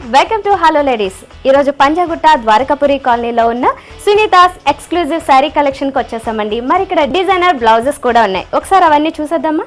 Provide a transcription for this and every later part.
welcome to hello ladies ఈరోజు పంజాగుట్ట ద్వారకాపురి కాలనీలో ఉన్న సునీతాస్ ఎక్స్క్లూజివ్ శారీ కలెక్షన్కి వచ్చేసామండి మరి ఇక్కడ డిజైనర్ బ్లౌజెస్ కూడా ఉన్నాయి ఒకసారి అవన్నీ చూసేద్దామా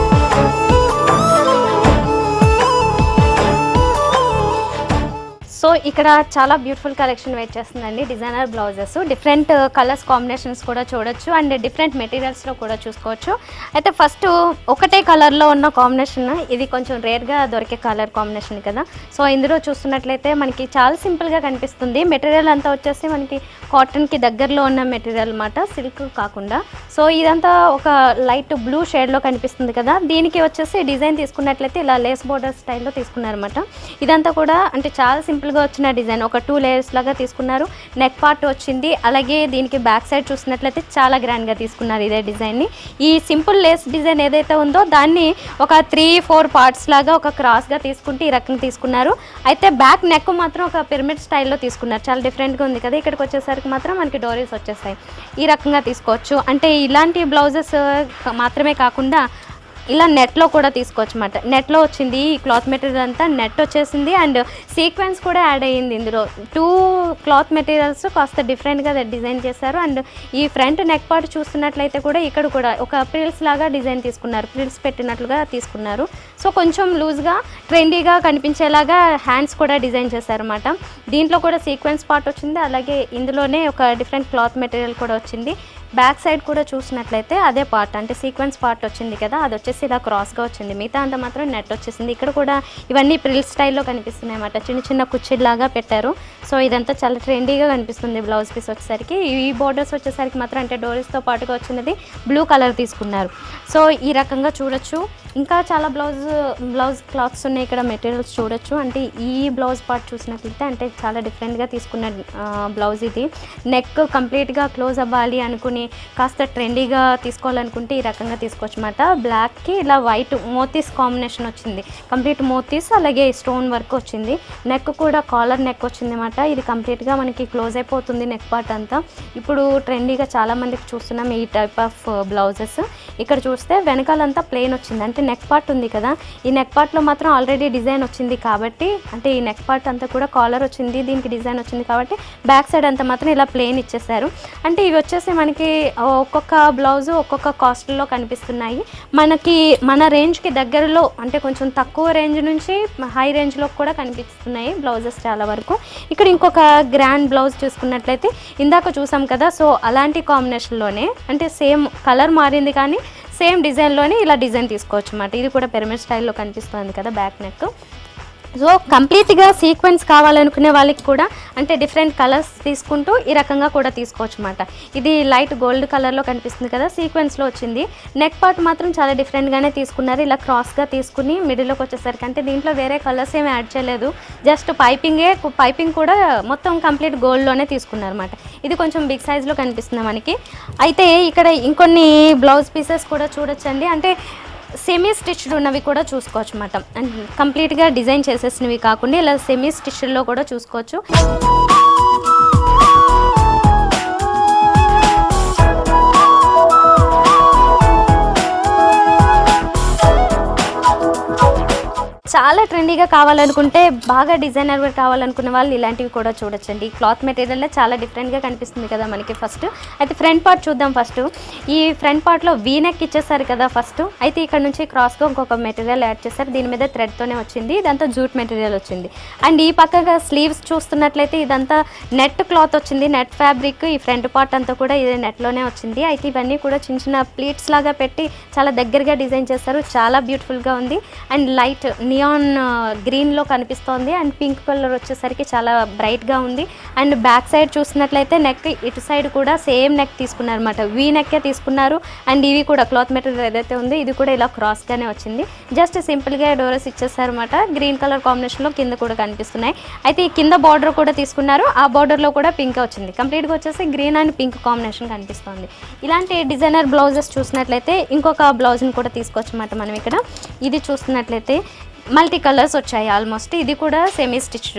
సో ఇక్కడ చాలా బ్యూటిఫుల్ కలెక్షన్ వెయిట్ చేస్తుందండి designer blouses different colours combinations కూడా చూడొచ్చు అండ్ డిఫరెంట్ మెటీరియల్స్లో కూడా చూసుకోవచ్చు అయితే ఫస్ట్ ఒకటే కలర్లో ఉన్న కాంబినేషన్ ఇది కొంచెం రేర్గా దొరికే కలర్ కాంబినేషన్ కదా సో ఇందులో చూస్తున్నట్లయితే మనకి చాలా సింపుల్గా కనిపిస్తుంది మెటీరియల్ అంతా వచ్చేసి మనకి కాటన్కి దగ్గరలో ఉన్న మెటీరియల్ అనమాట సిల్క్ కాకుండా సో ఇదంతా ఒక లైట్ బ్లూ షేడ్లో కనిపిస్తుంది కదా దీనికి వచ్చేసి డిజైన్ తీసుకున్నట్లయితే ఇలా లేస్ బోర్డర్ స్టైల్లో తీసుకున్నారన్నమాట ఇదంతా కూడా అంటే చాలా సింపుల్గా వచ్చిన డిజైన్ ఒక టూ లేయర్స్ లాగా తీసుకున్నారు నెక్ పార్ట్ వచ్చింది అలాగే దీనికి బ్యాక్ సైడ్ చూసినట్లయితే చాలా గ్రాండ్గా తీసుకున్నారు ఇదే డిజైన్ని ఈ సింపుల్ లేస్ డిజైన్ ఏదైతే ఉందో దాన్ని ఒక త్రీ ఫోర్ పార్ట్స్ లాగా ఒక క్రాస్గా తీసుకుంటే ఈ రకంగా తీసుకున్నారు అయితే బ్యాక్ నెక్ మాత్రం ఒక పిరమిడ్ స్టైల్లో తీసుకున్నారు చాలా డిఫరెంట్గా ఉంది కదా ఇక్కడికి వచ్చేసరికి మాత్రం మనకి డోరీస్ వచ్చేసాయి ఈ రకంగా తీసుకోవచ్చు అంటే ఇలాంటి బ్లౌజెస్ మాత్రమే కాకుండా ఇలా నెట్లో కూడా తీసుకోవచ్చు అనమాట నెట్లో వచ్చింది ఈ క్లాత్ మెటీరియల్ అంతా నెట్ వచ్చేసింది అండ్ సీక్వెన్స్ కూడా యాడ్ అయ్యింది ఇందులో టూ క్లాత్ మెటీరియల్స్ కాస్త డిఫరెంట్గా డిజైన్ చేశారు అండ్ ఈ ఫ్రంట్ నెక్ పార్ట్ చూస్తున్నట్లయితే కూడా ఇక్కడ కూడా ఒక ప్రిల్స్ లాగా డిజైన్ తీసుకున్నారు ప్రిల్స్ పెట్టినట్లుగా తీసుకున్నారు సో కొంచెం లూజ్గా ట్రెండీగా కనిపించేలాగా హ్యాండ్స్ కూడా డిజైన్ చేశారన్నమాట దీంట్లో కూడా సీక్వెన్స్ పార్ట్ వచ్చింది అలాగే ఇందులోనే ఒక డిఫరెంట్ క్లాత్ మెటీరియల్ కూడా వచ్చింది బ్యాక్ సైడ్ కూడా చూసినట్లయితే అదే పార్ట్ అంటే సీక్వెన్స్ పార్ట్ వచ్చింది కదా అది వచ్చేసి ఇలా క్రాస్గా వచ్చింది మిగతా అంతా మాత్రం నెట్ వచ్చేసింది ఇక్కడ కూడా ఇవన్నీ ప్రిల్ స్టైల్లో కనిపిస్తున్నాయి అన్నమాట చిన్న చిన్న కుర్చీలాగా పెట్టారు సో ఇదంతా చాలా ట్రెండీగా కనిపిస్తుంది బ్లౌజ్ పీస్ వచ్చేసరికి ఈ బోర్డర్స్ వచ్చేసరికి మాత్రం అంటే డోరీస్తో పాటుగా వచ్చినది బ్లూ కలర్ తీసుకున్నారు సో ఈ రకంగా చూడొచ్చు ఇంకా చాలా బ్లౌజ్ బ్లౌజ్ క్లాత్స్ ఉన్నాయి ఇక్కడ మెటీరియల్స్ చూడొచ్చు అంటే ఈ బ్లౌజ్ పార్ట్ చూసినట్లయితే అంటే చాలా డిఫరెంట్గా తీసుకున్న బ్లౌజ్ ఇది నెక్ కంప్లీట్గా క్లోజ్ అవ్వాలి అనుకుని కాస్త ట్రెండీగా తీసుకోవాలనుకుంటే ఈ రకంగా తీసుకోవచ్చు అనమాట బ్లాక్కి ఇలా వైట్ మోతీస్ కాంబినేషన్ వచ్చింది కంప్లీట్ మోతీస్ అలాగే స్టోన్ వర్క్ వచ్చింది నెక్ కూడా కాలర్ నెక్ వచ్చింది అనమాట ఇది కంప్లీట్గా మనకి క్లోజ్ అయిపోతుంది నెక్ పార్ట్ అంతా ఇప్పుడు ట్రెండీగా చాలా మందికి చూస్తున్నాం ఈ టైప్ ఆఫ్ బ్లౌజెస్ ఇక్కడ చూస్తే వెనకాలంతా ప్లెయిన్ వచ్చింది అంటే నెక్ పార్ట్ ఉంది కదా ఈ నెక్ పార్ట్లో మాత్రం ఆల్రెడీ డిజైన్ వచ్చింది కాబట్టి అంటే ఈ నెక్ పార్ట్ అంతా కూడా కాలర్ వచ్చింది దీనికి డిజైన్ వచ్చింది కాబట్టి బ్యాక్ సైడ్ అంతా మాత్రం ఇలా ప్లెయిన్ ఇచ్చేసారు అంటే ఇవి వచ్చేసి మనకి ఒక్కొక్క బ్లౌజ్ ఒక్కొక్క కాస్ట్లో కనిపిస్తున్నాయి మనకి మన రేంజ్కి దగ్గరలో అంటే కొంచెం తక్కువ రేంజ్ నుంచి హై రేంజ్లో కూడా కనిపిస్తున్నాయి బ్లౌజెస్ చాలా వరకు ఇక్కడ ఇంకొక గ్రాండ్ బ్లౌజ్ చూసుకున్నట్లయితే ఇందాక చూసాం కదా సో అలాంటి కాంబినేషన్లోనే అంటే సేమ్ కలర్ మారింది కానీ సేమ్ డిజైన్లోనే ఇలా డిజైన్ తీసుకోవచ్చు అన్నమాట ఇది కూడా పిరమిడ్ స్టైల్లో కనిపిస్తుంది కదా బ్యాక్ నెక్ సో కంప్లీట్గా సీక్వెన్స్ కావాలనుకునే వాళ్ళకి కూడా అంటే డిఫరెంట్ కలర్స్ తీసుకుంటూ ఈ రకంగా కూడా తీసుకోవచ్చు అనమాట ఇది లైట్ గోల్డ్ కలర్లో కనిపిస్తుంది కదా సీక్వెన్స్లో వచ్చింది నెక్ పార్ట్ మాత్రం చాలా డిఫరెంట్గానే తీసుకున్నారు ఇలా క్రాస్గా తీసుకుని మిడిల్లోకి వచ్చేసరికి అంటే దీంట్లో వేరే కలర్స్ ఏమి యాడ్ చేయలేదు జస్ట్ పైపింగే పైపింగ్ కూడా మొత్తం కంప్లీట్ గోల్డ్లోనే తీసుకున్నారు అనమాట ఇది కొంచెం బిగ్ సైజ్లో కనిపిస్తుంది మనకి అయితే ఇక్కడ ఇంకొన్ని బ్లౌజ్ పీసెస్ కూడా చూడొచ్చండి అంటే సెమీ స్టిచ్డ్ ఉన్నవి కూడా చూసుకోవచ్చు అనమాట అండ్ కంప్లీట్గా డిజైన్ చేసేసినవి కాకుండా ఇలా సెమీ స్టిచ్డ్లో కూడా చూసుకోవచ్చు చాలా ట్రెండీగా కావాలనుకుంటే బాగా డిజైనర్ కావాలనుకునే వాళ్ళు ఇలాంటివి కూడా చూడొచ్చండి క్లాత్ మెటీరియల్లో చాలా డిఫరెంట్గా కనిపిస్తుంది కదా మనకి ఫస్ట్ అయితే ఫ్రంట్ పార్ట్ చూద్దాం ఫస్ట్ ఈ ఫ్రంట్ పార్ట్లో వీ నెక్ ఇచ్చేసారు కదా ఫస్ట్ అయితే ఇక్కడ నుంచి క్రాస్గా ఇంకొక మెటీరియల్ యాడ్ చేశారు దీని మీద థ్రెడ్తోనే వచ్చింది ఇదంతా జూట్ మెటీరియల్ వచ్చింది అండ్ ఈ పక్కగా స్లీవ్స్ చూస్తున్నట్లయితే ఇదంతా నెట్ క్లాత్ వచ్చింది నెట్ ఫ్యాబ్రిక్ ఈ ఫ్రంట్ పార్ట్ అంతా కూడా ఇది నెట్లోనే వచ్చింది అయితే ఇవన్నీ కూడా చిన్న చిన్న ప్లీట్స్ లాగా పెట్టి చాలా దగ్గరగా డిజైన్ చేశారు చాలా బ్యూటిఫుల్గా ఉంది అండ్ లైట్ నియాన్ గ్రీన్లో కనిపిస్తోంది అండ్ పింక్ కలర్ వచ్చేసరికి చాలా బ్రైట్గా ఉంది అండ్ బ్యాక్ సైడ్ చూసినట్లయితే నెక్ ఇటు సైడ్ కూడా సేమ్ నెక్ తీసుకున్నారు అనమాట వీ నెక్కే తీసుకున్నారు అండ్ ఇవి కూడా క్లాత్ మెటీరియల్ ఏదైతే ఉందో ఇది కూడా ఇలా క్రాస్గానే వచ్చింది జస్ట్ సింపుల్గా డోరస్ ఇచ్చేసారనమాట గ్రీన్ కలర్ కాంబినేషన్లో కింద కూడా కనిపిస్తున్నాయి అయితే ఈ కింద బార్డర్ కూడా తీసుకున్నారు ఆ బార్డర్లో కూడా పింక్ వచ్చింది కంప్లీట్గా వచ్చేసి గ్రీన్ అండ్ పింక్ కాంబినేషన్ కనిపిస్తుంది ఇలాంటి డిజైనర్ బ్లౌజెస్ చూసినట్లయితే ఇంకొక బ్లౌజ్ని కూడా తీసుకోవచ్చు అన్నమాట మనం ఇక్కడ ఇది చూస్తున్నట్లయితే మల్టీ కలర్స్ వచ్చాయి ఆల్మోస్ట్ ఇది కూడా సెమీ స్టిచ్డ్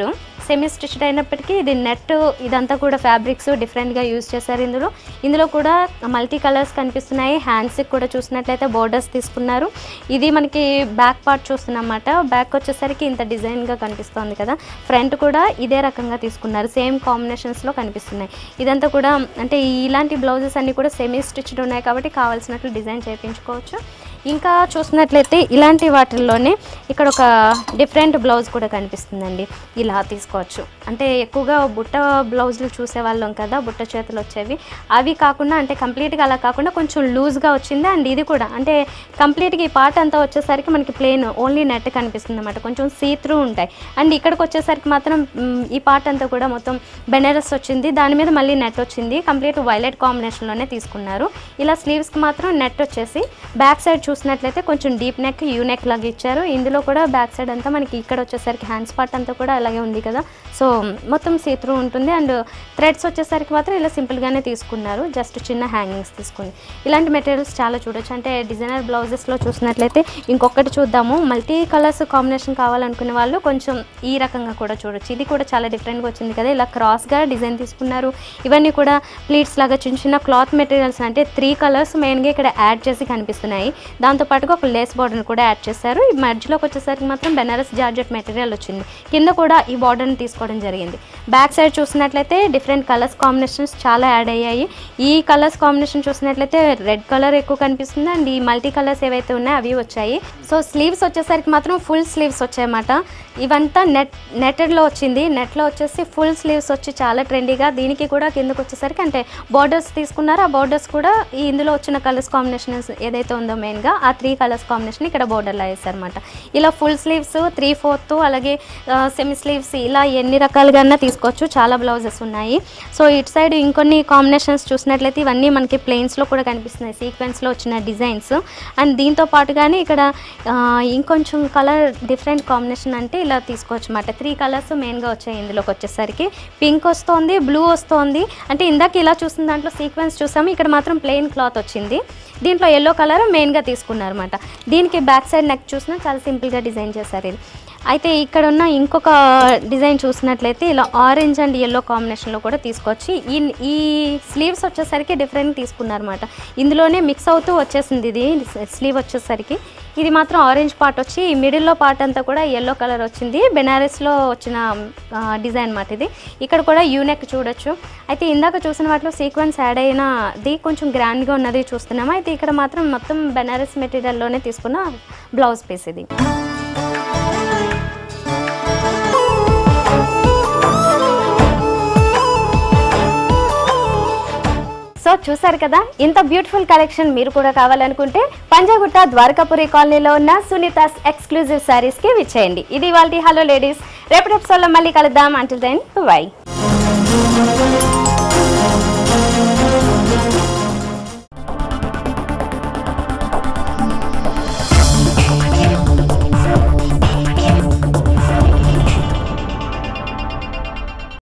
సెమీ స్టిచ్డ్ అయినప్పటికీ ఇది నెట్ ఇదంతా కూడా ఫ్యాబ్రిక్స్ డిఫరెంట్గా యూజ్ చేశారు ఇందులో ఇందులో కూడా మల్టీ కలర్స్ కనిపిస్తున్నాయి హ్యాండ్స్కి కూడా చూసినట్లయితే బోర్డర్స్ తీసుకున్నారు ఇది మనకి బ్యాక్ పార్ట్ చూస్తున్నమాట బ్యాక్ వచ్చేసరికి ఇంత డిజైన్గా కనిపిస్తుంది కదా ఫ్రంట్ కూడా ఇదే రకంగా తీసుకున్నారు సేమ్ కాంబినేషన్స్లో కనిపిస్తున్నాయి ఇదంతా కూడా అంటే ఇలాంటి బ్లౌజెస్ అన్నీ కూడా సెమీ స్టిచ్డ్ ఉన్నాయి కాబట్టి కావాల్సినట్లు డిజైన్ చేయించుకోవచ్చు ఇంకా చూసినట్లయితే ఇలాంటి వాటిల్లోనే ఇక్కడ ఒక డిఫరెంట్ బ్లౌజ్ కూడా కనిపిస్తుందండి ఇలా తీసుకోవచ్చు అంటే ఎక్కువగా బుట్ట బ్లౌజులు చూసేవాళ్ళం కదా బుట్ట చేతులు వచ్చేవి అవి కాకుండా అంటే కంప్లీట్గా అలా కాకుండా కొంచెం లూజ్గా వచ్చింది అండ్ ఇది కూడా అంటే కంప్లీట్గా ఈ పార్ట్ అంతా వచ్చేసరికి మనకి ప్లేన్ ఓన్లీ నెట్ కనిపిస్తుంది అనమాట కొంచెం సీ త్రూ ఉంటాయి అండ్ ఇక్కడికి వచ్చేసరికి మాత్రం మ్, ఈ పార్ట్ అంతా కూడా మొత్తం బెనారస్ వచ్చింది దాని మీద మళ్ళీ నెట్ వచ్చింది కంప్లీట్ వైలెట్ కాంబినేషన్లోనే తీసుకున్నారు ఇలా స్లీవ్స్కి మాత్రం నెట్ వచ్చేసి బ్యాక్ సైడ్ చూసినట్లయితే కొంచెం డీప్ నెక్ యూ నెక్ లాగా ఇచ్చారు ఇందులో కూడా బ్యాక్ సైడ్ అంతా మనకి ఇక్కడ వచ్చేసరికి హ్యాండ్స్ పార్ట్ అంతా కూడా అలాగే ఉంది కదా సో మొత్తం సీత్రూ ఉంటుంది అండ్ థ్రెడ్స్ వచ్చేసరికి మాత్రం ఇలా సింపుల్గానే తీసుకున్నారు జస్ట్ చిన్న హ్యాంగింగ్స్ తీసుకుని ఇలాంటి మెటీరియల్స్ చాలా చూడొచ్చు అంటే డిజైనర్ బ్లౌజెస్లో చూసినట్లయితే ఇంకొకటి చూద్దాము మల్టీ కలర్స్ కాంబినేషన్ కావాలనుకునే వాళ్ళు కొంచెం ఈ రకంగా కూడా చూడొచ్చు ఇది కూడా చాలా డిఫరెంట్గా వచ్చింది కదా ఇలా క్రాస్గా డిజైన్ తీసుకున్నారు ఇవన్నీ కూడా ప్లీట్స్ లాగా చిన్న చిన్న క్లాత్ మెటీరియల్స్ అంటే త్రీ కలర్స్ మెయిన్గా ఇక్కడ యాడ్ చేసి కనిపిస్తున్నాయి దాంతోపాటుగా ఒక లేస్ బార్డర్ని కూడా యాడ్ చేశారు ఈ మధ్యలోకి వచ్చేసరికి మాత్రం బెనారస్ జార్జెట్ మెటీరియల్ వచ్చింది కింద కూడా ఈ బార్డర్ని తీసుకోవడం జరిగింది బ్యాక్ సైడ్ చూసినట్లయితే డిఫరెంట్ కలర్స్ కాంబినేషన్స్ చాలా యాడ్ అయ్యాయి ఈ కలర్స్ కాంబినేషన్ చూసినట్లయితే రెడ్ కలర్ ఎక్కువ కనిపిస్తుంది అండ్ ఈ మల్టీ కలర్స్ ఏవైతే ఉన్నాయో అవి వచ్చాయి సో స్లీవ్స్ వచ్చేసరికి మాత్రం ఫుల్ స్లీవ్స్ వచ్చాయన్నమాట ఇవంతా నెట్ నెట్టెడ్లో వచ్చింది నెట్లో వచ్చేసి ఫుల్ స్లీవ్స్ వచ్చి చాలా ట్రెండీగా దీనికి కూడా కిందకు వచ్చేసరికి అంటే బార్డర్స్ తీసుకున్నారు ఆ బార్డర్స్ కూడా ఈ ఇందులో వచ్చిన కలర్స్ కాంబినేషన్ ఏదైతే ఉందో మెయిన్గా ఆ త్రీ కలర్స్ కాంబినేషన్ ఇక్కడ బార్డర్లో వేసారనమాట ఇలా ఫుల్ స్లీవ్స్ త్రీ ఫోర్త్ అలాగే సెమీ స్లీవ్స్ ఇలా ఎన్ని రకాలుగా తీసుకోవచ్చు చాలా బ్లౌజెస్ ఉన్నాయి సో ఇటు సైడ్ ఇంకొన్ని కాంబినేషన్స్ చూసినట్లయితే ఇవన్నీ మనకి ప్లెయిన్స్లో కూడా కనిపిస్తున్నాయి సీక్వెన్స్లో వచ్చిన డిజైన్స్ అండ్ దీంతో పాటుగానే ఇక్కడ ఆ, ఇంకొంచెం కలర్ డిఫరెంట్ కాంబినేషన్ అంటే ఇలా తీసుకోవచ్చు అన్నమాట త్రీ కలర్స్ మెయిన్గా వచ్చాయి ఇందులోకి వచ్చేసరికి పింక్ వస్తోంది బ్లూ వస్తోంది అంటే ఇందాక ఇలా చూసిన దాంట్లో సీక్వెన్స్ చూసాము ఇక్కడ మాత్రం ప్లెయిన్ క్లాత్ వచ్చింది దీంట్లో ఎల్లో కలర్ మెయిన్గా తీసుకున్నారన్నమాట దీనికి బ్యాక్ సైడ్ నెక్ చూసినా చాలా సింపుల్గా డిజైన్ చేశారు ఇది అయితే ఇక్కడ ఉన్న ఇంకొక డిజైన్ చూసినట్లయితే ఇలా ఆరెంజ్ అండ్ ఎల్లో కాంబినేషన్లో కూడా తీసుకోవచ్చు ఈ ఈ స్లీవ్స్ వచ్చేసరికి డిఫరెంట్ తీసుకున్నారన్నమాట ఇందులోనే మిక్స్ అవుతూ వచ్చేసింది ఇది స్లీవ్ వచ్చేసరికి ఇది మాత్రం ఆరెంజ్ పార్ట్ వచ్చి ఈ మిడిల్లో పార్ట్ అంతా కూడా ఎల్లో కలర్ వచ్చింది బెనారస్లో వచ్చిన ఆ, డిజైన్ అన్నమాట ఇది ఇక్కడ కూడా యూనెక్ చూడొచ్చు అయితే ఇందాక చూసిన వాటిలో సీక్వెన్స్ యాడ్ అయినది కొంచెం గ్రాండ్గా ఉన్నది చూస్తున్నాము అయితే ఇక్కడ మాత్రం మొత్తం బెనారస్ మెటీరియల్లోనే తీసుకున్న బ్లౌజ్ పీస్ ఇది సో చూసారు కదా ఇంత బ్యూటిఫుల్ కలెక్షన్ మీరు కూడా కావాలనుకుంటే పంజాగుట్ట ద్వారకాపురి కాలనీలో ఉన్న సునీతాస్ ఎక్స్క్లూజివ్ శారీస్ కి విచ్చేయండి ఇది వాళ్ళ హలో లేడీస్ రేపటి ఎపిసోడ్లో మళ్ళీ కలుద్దాం అంటిల్ దెన్ బై